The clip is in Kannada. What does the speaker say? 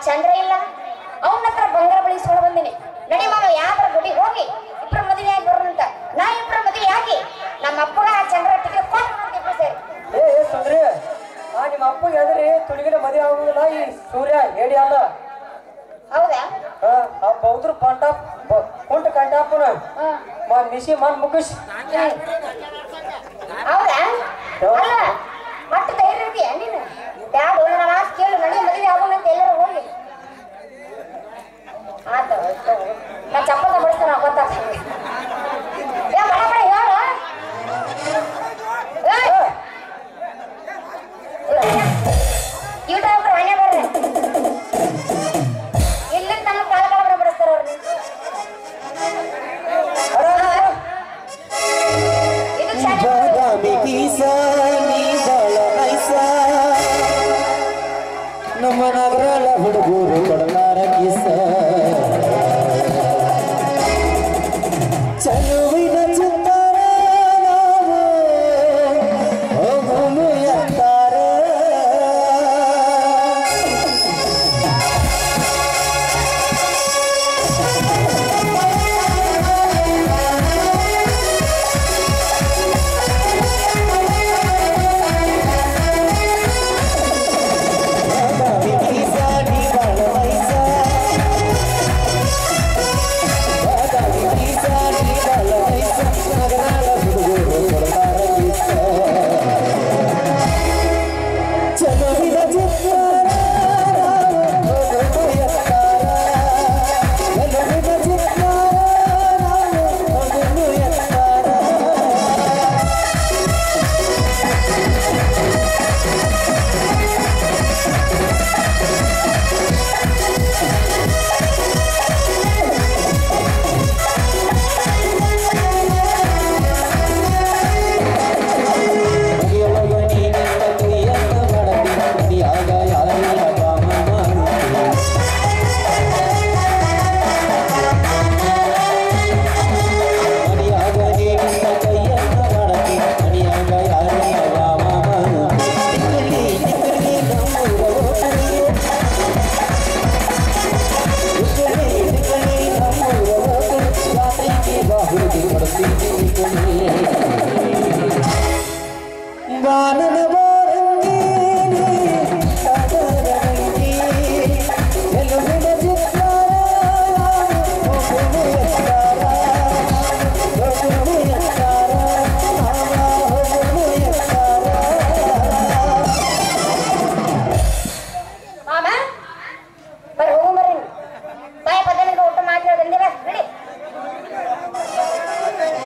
ಚಂದ್ರ ಇಲ್ಲ ಅವನ ಹತ್ರ ಬಂಗಾರ ಬಳಿಸ್ಕೊಂಡು ಬಂದಿನಿ ನಡಿ ಮಾಮ ಯಾವ್ದ್ರ ಗುಡಿಗೆ ಹೋಗಿ ಇಬ್ರ ಮದುವೆ ಆಗಿ ಬರೋಣಂತ ನಾ ಇಬ್ರ ಮದುವೆ ಆಗಿ ನಮ್ಮ ಅಪ್ಪಗ ಆ ಚಂದ್ರ ಟಿಕೆಟ್ ಕೊಟ್ಟು ಇಬ್ರು ಸೇರಿ ಏ ಏ ಸುಂದ್ರಿ ಆ ನಿಮ್ಮ ಅಪ್ಪ ಎದ್ರಿ ತುಡುಗಿನ ಮದುವೆ ಆಗುದಿಲ್ಲ ಈ ಸೂರ್ಯ ಹೇಳಿ ಅಲ್ಲ ಹೌದಾ ಆ, ಆ ಬೌದ್ರ ಪಂಟ ಬ- ಕುಂಟ ಕಂಟಾಪನ ಹ್ಮ್. ಮಾ ಮಿಸಿ ಮನ್ ಮುಗಿಸ್ ಹೌದಾ ಅಲ್ಲ ಮತ್ತೆ ಧೈರ್ಯ ಇದೆಯಾ ನೀನು ಬ್ಯಾಡ ನನ್ನ ಮಾತು ಕೇಳು ನನಗೆ ಮದುವೆ ಆಗೋಣ ಅಂತ ಎಲ್ಲರೂ ಹೋಗಿ ಆತ ನಾ ಚಪ್ಪಲ ಬಡಿಸ್ತಾನ ಗೊತ್ತಾಗ್ತದೆ ಏ ಬಡ ಬಡ ಹೇಳು ಏಯ್! ಈಟ ಒಬ್ರು ಮನೆ ಬರ್ರಿ ಇಲ್ಲಿ ನಮ್ಮ ಕಾಲ ಕಾಲ ಬಡಿಸ್ತಾರ ಅವ್ರು ಇದು ಶಾಲೆ ಬಾದಾಮಿ ಕೀಸ ನೀ ಬಾಳ ನೈಸ ನಮ್ಮ ನಗರಳ ಹುಡುಗರು ಕೊಡಲಾರ ಕಿಸ ಚಲುವಿನ ಚಿತ್ತಾರ ನಾವು ಹೋಗುನು ಎಂದಾರ ಬಾದಾಮಿ ಕೀಸ ನೀ ಬಾಳ ನೈಸ ಬಾದಾಮಿ ಕೀಸ ನೀ ಬಾಳ ನೈಸ ನಗರಳ ಹುಡುಗರು ಕೊಡಲಾರ ಕಿಸ ಚಲುವಿನ ಚಿತ್ತಾರ ನಾವು ಹೋಗುನು ಎಂದಾರ ಚಲುವಿನ ಚಿತ್ತಾರ ನಾವು ಹೋಗುನು ಎಂದಾರ ಮನೆಯೊಳಗ ನೀನಿಂದ ಕೈಯನ್ನ ಮಾಡತಿ ಮನೆಯಾಗ ಯಾರಿಲ್ಲ ಕಾಮ ಮಾಡುತ್ತಿ ಮನೆಯಾಗ ನೀನಿಂದ ಕೈಯನ್ನ ಮಾಡತಿ ಮನೆಯಾಗ ಯಾರಿಲ್ಲ ಕಾಮ ಮಾಡುತ್ತಿ ನಿಕ್ಕಲಿ ನಿಕ್ಕಲಿ ನಮ್ಮೂರ ಓಟರಿಗೆ ನಿಕ್ಕಲಿ ನಿಕ್ಕಲಿ ನಮ್ಮೂರ ಓಟರಿಗೆ ರಾತ್ರಿಗೆ ಬಾಹುಡಿ ಕೊಡ್ತೀನಿ ನಿಕ್ಕಲಿ ಗಾನನ ಬಾರಂಗೀನಿ ಕಾದರಂಗಿ ಎಲುಬಿನ ಚಿತ್ತಾರ ಹೋಗುನು ಎತ್ತಾರ ಹೋಗುನು ಎತ್ತಾರ ಆವ ಹೋಗುನು ಎತ್ತಾರ ಮಾಮ ಬರ್ರಿ ಹೋಗು ಬರ್ರಿ ಬಾಯ್ ಪದನಿಗೆ ಊಟ ಮಾಡಿರೋದ್ರಿಂದ ಬಿಡಿ